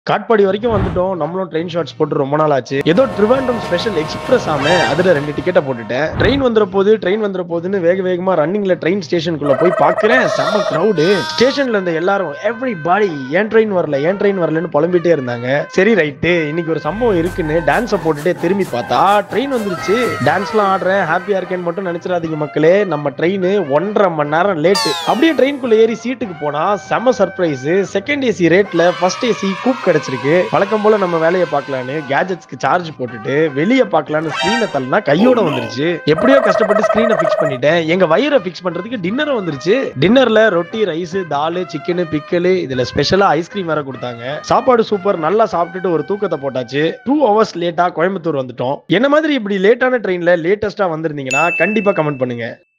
காட்பாடி வரைக்கும் வந்துட்டோம் நம்மளும் ட்ரெயின் ஷார்ட்ஸ் போட்டு ரொம்ப நாள் ஆச்சு ஏதோ ட்ரிவாண்டம் ஸ்பெஷல் எக்ஸ்பிரஸ் ஆம அதுல ரெண்டு டிக்கெட்டை போட்டுட்டேன் ட்ரெயின் வந்துற போது ட்ரெயின் வந்துற போதுன்னு வேக வேகமா ரன்னிங்ல ட்ரெயின் ஸ்டேஷனுக்குள்ள போய் பாக்குறேன் செம்ம கிரௌடு ஸ்டேஷன்ல இருந்த எல்லாரும் எவ்ரி பாடி ஏன் ட்ரெயின் வரல ஏன் ட்ரெயின் வரலன்னு புலம்பிட்டே இருந்தாங்க சரி ரைட்டு இன்னைக்கு ஒரு சம்பவம் இருக்குன்னு டான்ஸை போட்டுட்டே திரும்பி பார்த்தா ட்ரெயின் வந்துருச்சு டான்ஸ்லாம் ஆடுறேன் ஹாப்பியா இருக்கேன்னு மட்டும் நினைச்சிடாதீங்க மக்களே நம்ம ட்ரெயின் ஒன்றரை மணி நேரம் லேட்டு அப்படியே ட்ரெயின்குள்ள ஏறி சீட்டுக்கு போனா செம சர்ப்ரைஸ் செகண்ட் ஏசி ரேட்ல ஃபர்ஸ்ட் ஏசி கூப் கிடைச்சிருக்கு வழக்கம் போல நம்ம வேலையை பார்க்கலான்னு கேஜெட்ஸ்க்கு சார்ஜ் போட்டுட்டு வெளியே பார்க்கலான்னு ஸ்க்ரீனை தள்ளினா கையோட வந்துருச்சு எப்படியோ கஷ்டப்பட்டு ஸ்க்ரீனை ஃபிக்ஸ் பண்ணிட்டேன் எங்க வயிறை ஃபிக்ஸ் பண்றதுக்கு டின்னரும் வந்துருச்சு டின்னர்ல ரொட்டி ரைஸ் தால் சிக்கன் பிக்கலு இதுல ஸ்பெஷலா ஐஸ்கிரீம் வேற கொடுத்தாங்க சாப்பாடு சூப்பர் நல்லா சாப்பிட்டுட்டு ஒரு தூக்கத்தை போட்டாச்சு டூ ஹவர்ஸ் லேட்டா கோயம்புத்தூர் வந்துட்டோம் என்ன மாதிரி இப்படி லேட்டான ட்ரெயின்ல லேட்டஸ்டா வந்திருந்தீங்கன்னா கண்டிப்பா கமெண்ட் பண்ணுங்க